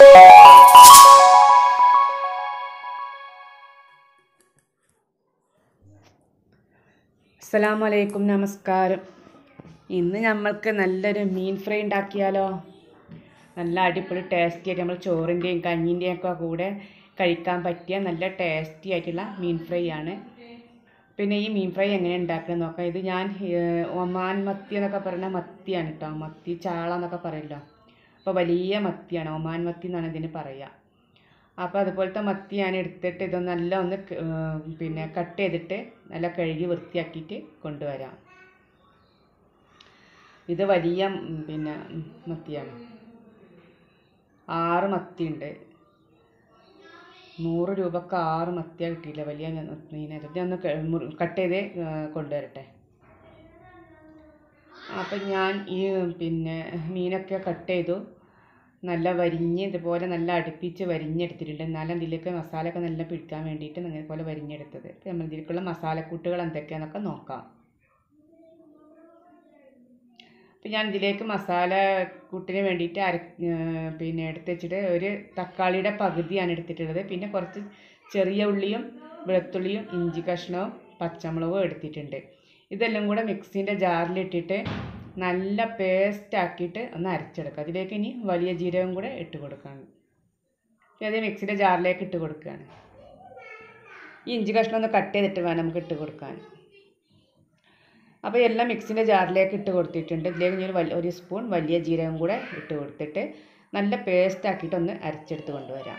അസ്സലാമു അലൈക്കും നമസ്കാരം ഇന്ന് നമ്മൾക്ക് നല്ലൊരു മീൻ ഫ്രൈ ഉണ്ടാക്കിയാലോ നല്ല അടിപൊളി ടേസ്റ്റി ആയിട്ട് നമ്മൾ ചോറിൻ്റെയും കഞ്ഞിൻ്റെയും ഒക്കെ കൂടെ കഴിക്കാൻ പറ്റിയ നല്ല ടേസ്റ്റി ആയിട്ടുള്ള മീൻ ഫ്രൈ ആണ് പിന്നെ ഈ മീൻ ഫ്രൈ എങ്ങനെ ഉണ്ടാക്കുന്നത് നോക്കാം ഇത് ഞാൻ ഏഹ്, ഒമാൻ മത്തി എന്നൊക്കെ പറയുന്ന മത്തിയാണ് കേട്ടോ മത്തി ചാള എന്നൊക്കെ പറയുമല്ലോ അപ്പോൾ വലിയ മത്തിയാണ് ഒമാൻ മത്തി എന്നാണ് ഇതിന് പറയുക അപ്പോൾ അതുപോലത്തെ മത്തി ഞാൻ എടുത്തിട്ട് ഇത് നല്ല ഒന്ന് ക- ഏർ പിന്നെ കട്ട് ചെയ്തിട്ട് നല്ല കഴുകി വൃത്തിയാക്കിയിട്ട് കൊണ്ടുവരാം ഇത് വലിയ ഉം, പിന്നെ ഉം, മത്തിയാണ് ആറ് മത്തിയുണ്ട് നൂറ് രൂപക്ക് ആറ് മത്തിയാണ് കിട്ടിയില്ല വലിയ മീനെ ഇത് ഒന്ന് ക- മുറി- കട്ട് ചെയ്ത് ഏർ കൊണ്ടുവരട്ടെ അപ്പം ഞാൻ ഈ പിന്നെ മീനൊക്കെ കട്ട് ചെയ്തു നല്ല വരിഞ്ഞ് ഇതുപോലെ നല്ല അടുപ്പിച്ച് വരിഞ്ഞെടുത്തിട്ടുണ്ട് എന്നാലും ഇതിലേക്ക് മസാലയൊക്കെ നല്ല പിടിക്കാൻ വേണ്ടിയിട്ട് ഇതുപോലെ വരിഞ്ഞെടുത്തത് അപ്പം നമ്മൾ ഇതിലേക്കുള്ള മസാലക്കൂട്ടുകൾ എന്തൊക്കെയാണെന്നൊക്കെ നോക്കാം അപ്പം ഞാൻ ഇതിലേക്ക് മസാല കൂട്ടിന് വേണ്ടിയിട്ട് അര ഏർ പിന്നെ എടുത്ത് വെച്ചിട്ട് ഒരു തക്കാളിയുടെ പകുതിയാണ് എടുത്തിട്ടുള്ളത് പിന്നെ കുറച്ച് ചെറിയ ഉള്ളിയും വെളുത്തുള്ളിയും ഇഞ്ചി കഷ്ണവും പച്ചമുളകും എടുത്തിട്ടുണ്ട് ഇതെല്ലാം കൂടെ മിക്സിൻ്റെ ജാറിലിട്ടിട്ട് നല്ല പേസ്റ്റ് ആക്കിയിട്ട് ഒന്ന് അരച്ചെടുക്കുക അതിലേക്ക് ഇനി വലിയ ജീരകം കൂടെ ഇട്ട് കൊടുക്കുകയാണ് ഇനി അത് മിക്സിൻ്റെ ജാറിലേക്ക് ഇട്ട് കൊടുക്കുകയാണ് ഈ ഇഞ്ചി കഷ്ണം ഒന്ന് കട്ട് ചെയ്തിട്ട് വേണം നമുക്ക് ഇട്ട് കൊടുക്കാൻ അപ്പോൾ എല്ലാം മിക്സിൻ്റെ ജാറിലേക്ക് ഇട്ട് കൊടുത്തിട്ടുണ്ട് ഇതിലേക്ക് ഞാൻ ഒരു വലിയ ഒരു സ്പൂൺ വലിയ ജീരകം കൂടെ ഇട്ട് കൊടുത്തിട്ട് നല്ല പേസ്റ്റ് ആക്കിയിട്ട് ഒന്ന് അരച്ചെടുത്ത് കൊണ്ടുവരാം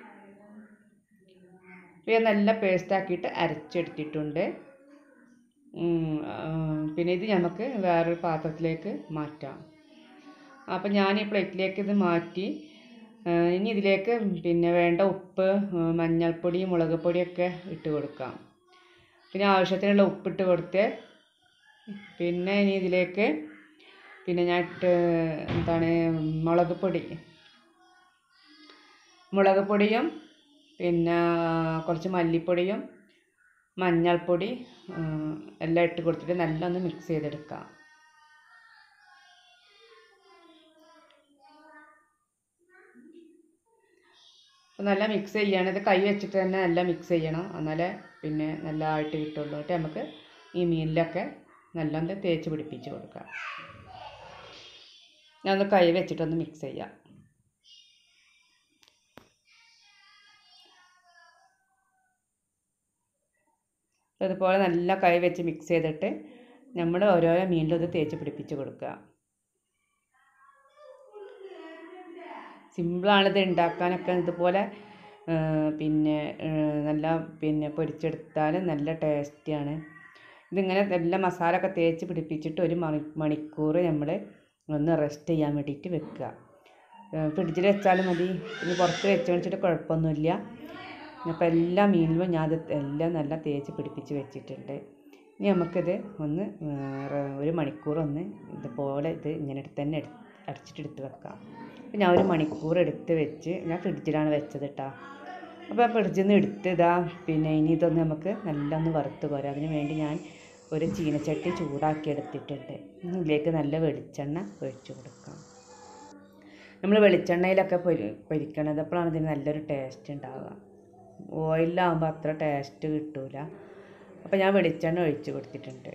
ഇത് നല്ല പേസ്റ്റ് ആക്കിയിട്ട് അരച്ചെടുത്തിട്ടുണ്ട് ഉം, ആ, പിന്നെ ഇത് നമുക്ക് വേറൊരു പാത്രത്തിലേക്ക് മാറ്റാം അപ്പം ഞാൻ ഈ പ്ലേറ്റിലേക്ക് ഇത് മാറ്റി ആ, ഇനി ഇതിലേക്ക് പിന്നെ വേണ്ട ഉപ്പ് ആ, മഞ്ഞൾപ്പൊടി മുളക് പൊടിയൊക്കെ ഇട്ട് കൊടുക്കാം പിന്നെ ആവശ്യത്തിനുള്ള ഉപ്പിട്ട് കൊടുത്ത് പിന്നെ ഇനി ഇതിലേക്ക് പിന്നെ ഞാൻ ഇട്ട് എന്താണ് മുളക് പൊടി മുളക് പൊടിയും പിന്നെ കുറച്ച് മല്ലിപ്പൊടിയും മഞ്ഞൾപ്പൊടി ആ, എല്ലാം ഇട്ട് കൊടുത്തിട്ട് നല്ല ഒന്ന് മിക്സ് ചെയ്തെടുക്കാം അപ്പോൾ നല്ല മിക്സ് ചെയ്യണം ഇത് കൈ വെച്ചിട്ട് തന്നെ നല്ല മിക്സ് ചെയ്യണം എന്നാലേ പിന്നെ നല്ല ആയിട്ട് കിട്ടുള്ളൂ എന്നിട്ട് നമുക്ക് ഈ മീനിലൊക്കെ നല്ലൊന്ന് തേച്ച് പിടിപ്പിച്ച് കൊടുക്കാം ഞാനൊന്ന് കൈ വെച്ചിട്ടൊന്ന് മിക്സ് ചെയ്യാം അപ്പോൾ ഇതുപോലെ നല്ല കൈ വെച്ച് മിക്സ് ചെയ്തിട്ട് നമ്മൾ ഓരോരോ മീനിലും ഇത് തേച്ച് പിടിപ്പിച്ച് കൊടുക്കുക സിമ്പിളാണ് ഇത് ഉണ്ടാക്കാനൊക്കെ ഇതുപോലെ ആ, പിന്നെ ആ, നല്ല പിന്നെ പൊരിച്ചെടുത്താൽ നല്ല ടേസ്റ്റിയാണ് ഇതിങ്ങനെ നല്ല മസാല ഒക്കെ തേച്ച് പിടിപ്പിച്ചിട്ട് ഒരു മണി മണിക്കൂർ നമ്മൾ ഒന്ന് റെസ്റ്റ് ചെയ്യാൻ വേണ്ടിയിട്ട് വെക്കുക ഫ്രിഡ്ജിൽ വെച്ചാലും മതി ഇനി പുറത്ത് വെച്ച് വെച്ചിട്ട് കുഴപ്പമൊന്നുമില്ല അപ്പോൾ എല്ലാ മീനിലും ഞാൻ അത് എല്ലാം നല്ല തേച്ച് പിടിപ്പിച്ച് വെച്ചിട്ടുണ്ട് ഇനി നമുക്കിത് ഒന്ന് വേറെ ഒരു മണിക്കൂർ ഒന്ന് ഇതുപോലെ ഇത് ഇങ്ങനെ എടുത്ത് തന്നെ എടുത്ത് അടച്ചിട്ട് എടുത്ത് വെക്കാം അപ്പോൾ ഞാൻ ഒരു മണിക്കൂർ എടുത്ത് വെച്ച് ഞാൻ ഫ്രിഡ്ജിലാണ് വെച്ചത് കേട്ടോ അപ്പോൾ ഫ്രിഡ്ജിൽ നിന്ന് എടുത്ത് ഇതാ പിന്നെ ഇനി ഇതൊന്ന് നമുക്ക് നല്ല ഒന്ന് വറുത്ത് കോരാം അതിന് വേണ്ടി ഞാൻ ഒരു ചീനച്ചട്ടി ചൂടാക്കി എടുത്തിട്ടുണ്ട് ഇനി ഇതിലേക്ക് നല്ല വെളിച്ചെണ്ണ ഒഴിച്ച് കൊടുക്കാം നമ്മൾ വെളിച്ചെണ്ണയിലൊക്കെ പൊരി പൊരിക്കണത് അപ്പോഴാണ് ഇതിന് നല്ലൊരു ടേസ്റ്റ് ഉണ്ടാവുക ഓയിലാകുമ്പോൾ അത്ര ടേസ്റ്റ് കിട്ടൂല അപ്പോൾ ഞാൻ വെളിച്ചെണ്ണ ഒഴിച്ച് കൊടുത്തിട്ടുണ്ട്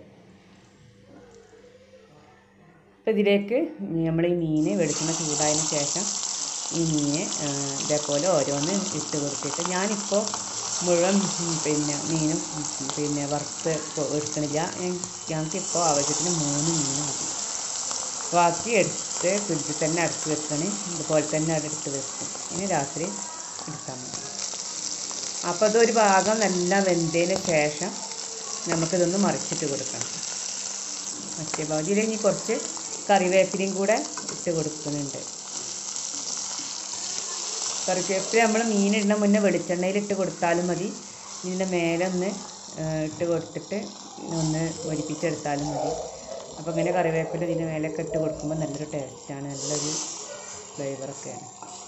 അപ്പോൾ ഇതിലേക്ക് നമ്മൾ ഈ മീൻ വെളിച്ചെണ്ണ ചൂടായതിന് ശേഷം ഈ മീൻ ആ, ഇതേപോലെ ഓരോന്ന് ഇട്ട് കൊടുത്തിട്ട് ഞാനിപ്പോൾ മുഴുവൻ ഉം, പിന്നെ മീനും ഉം, പിന്നെ വറുത്ത് കൊ- എടുക്കണില്ല ഞാൻ- ഞങ്ങൾക്കിപ്പോൾ ആവശ്യത്തിന് മൂന്ന് മീൻ മതി ബാക്കി എടുത്ത് ഫ്രിഡ്ജിൽ തന്നെ അടച്ച് വെക്കണേ ഇതുപോലെ തന്നെ അവിടെ എടുത്ത് വെക്കും ഇനി രാത്രി എടുത്താൽ മതി അപ്പോൾ അതൊരു ഭാഗം നല്ല വെന്തതിന് ശേഷം നമുക്കിതൊന്ന് മറിച്ചിട്ട് കൊടുക്കണം മറ്റേ ഭാഗത്തിൽ ഇനി കുറച്ച് കറിവേപ്പിലയും കൂടെ ഇട്ട് കൊടുക്കുന്നുണ്ട് കറിവേപ്പില നമ്മൾ മീനിടുന്ന മുന്നേ വെളിച്ചെണ്ണയിൽ ഇട്ട് കൊടുത്താലും മതി ഇതിൻ്റെ മേലെ ഒന്ന് ആ, ഇട്ട് കൊടുത്തിട്ട് ഒന്ന് ഒലിപ്പിച്ചെടുത്താലും മതി അപ്പോൾ ഇങ്ങനെ കറിവേപ്പില ഇതിൻ്റെ മേലൊക്കെ ഇട്ട് കൊടുക്കുമ്പോൾ നല്ലൊരു ടേസ്റ്റാണ് നല്ലൊരു ഫ്ലേവറൊക്കെയാണ്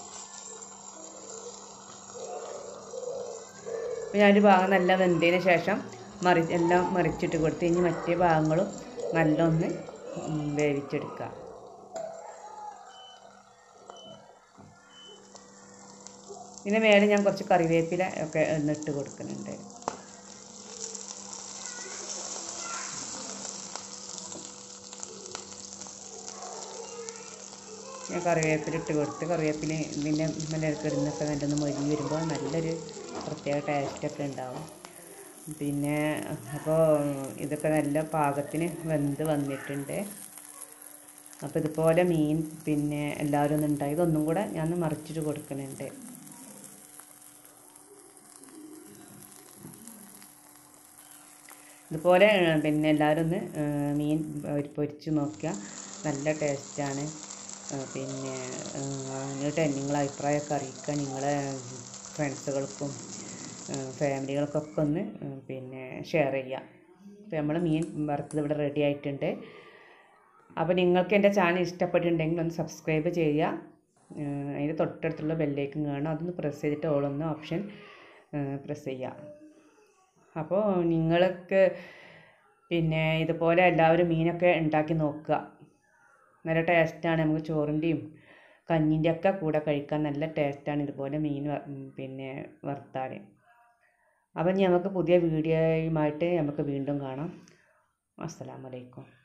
അപ്പോൾ ഞാനൊരു ഭാഗം നല്ല വെന്തതിന് ശേഷം മറി എല്ലാം മറിച്ചിട്ട് കൊടുത്ത് ഇനി മറ്റേ ഭാഗങ്ങളും നല്ല ഒന്ന് ഉം, വേവിച്ചെടുക്കുക ഇതിന് മേലെ ഞാൻ കുറച്ച് കറിവേപ്പില ഒക്കെ എന്നിട്ട് കൊടുക്കുന്നുണ്ട് ഞാൻ കറിവേപ്പില ഇട്ട് കൊടുത്ത് കറിവേപ്പില ഇതിൻ്റെ മേലെ കിടന്നൊക്കെ നല്ലൊന്ന് മൊരിഞ്ഞ് വരുമ്പോൾ നല്ലൊരു പ്രത്യേക ടേസ്റ്റൊക്കെ ഉണ്ടാവും പിന്നെ അപ്പോൾ ഇതൊക്കെ നല്ല പാകത്തിന് വെന്ത് വന്നിട്ടുണ്ട് അപ്പോൾ ഇതുപോലെ മീൻ പിന്നെ എല്ലാവരും ഒന്ന് ഉണ്ടായി ഇതൊന്നും കൂടെ ഞാൻ മറിച്ചിട്ട് കൊടുക്കുന്നുണ്ട് ഇതുപോലെ ഏഹ്, പിന്നെ എല്ലാവരും ഒന്ന് ഏഹ്, മീൻ പൊരി- പൊരിച്ച് നോക്കുക നല്ല ടേസ്റ്റാണ് പിന്നെ എന്നിട്ട് നിങ്ങളെ അഭിപ്രായമൊക്കെ അറിയിക്കുക നിങ്ങളെ ഫ്രണ്ട്സുകൾക്കും ഫാമിലികൾക്കൊക്കെ ഒന്ന് ഏഹ്, പിന്നെ ഷെയർ ചെയ്യുക അപ്പോൾ നമ്മൾ മീൻ വറുത്തത് ഇവിടെ റെഡി ആയിട്ടുണ്ട് അപ്പോൾ നിങ്ങൾക്ക് എൻ്റെ ചാനൽ ഇഷ്ടപ്പെട്ടിട്ടുണ്ടെങ്കിൽ ഒന്ന് സബ്സ്ക്രൈബ് ചെയ്യുക ഏഹ്, അതിൻ്റെ തൊട്ടടുത്തുള്ള ബെല്ലേക്കും കാണാം അതൊന്ന് പ്രസ് ചെയ്തിട്ട് ഓളൊന്ന് ഓപ്ഷൻ പ്രസ് ചെയ്യുക അപ്പോൾ നിങ്ങൾക്ക് പിന്നെ ഇതുപോലെ എല്ലാവരും മീനൊക്കെ ഉണ്ടാക്കി നോക്കുക നല്ല ടേസ്റ്റാണ് നമുക്ക് ചോറിൻ്റെയും കഞ്ഞിൻ്റെ ഒക്കെ കൂടെ കഴിക്കാൻ നല്ല ടേസ്റ്റാണ് ഇതുപോലെ മീൻ വ- ഉം, പിന്നെ വറുത്താൽ അപ്പം ഇനി നമുക്ക് പുതിയ വീഡിയോയുമായിട്ട് നമുക്ക് വീണ്ടും കാണാം അസ്സലാമലൈക്കും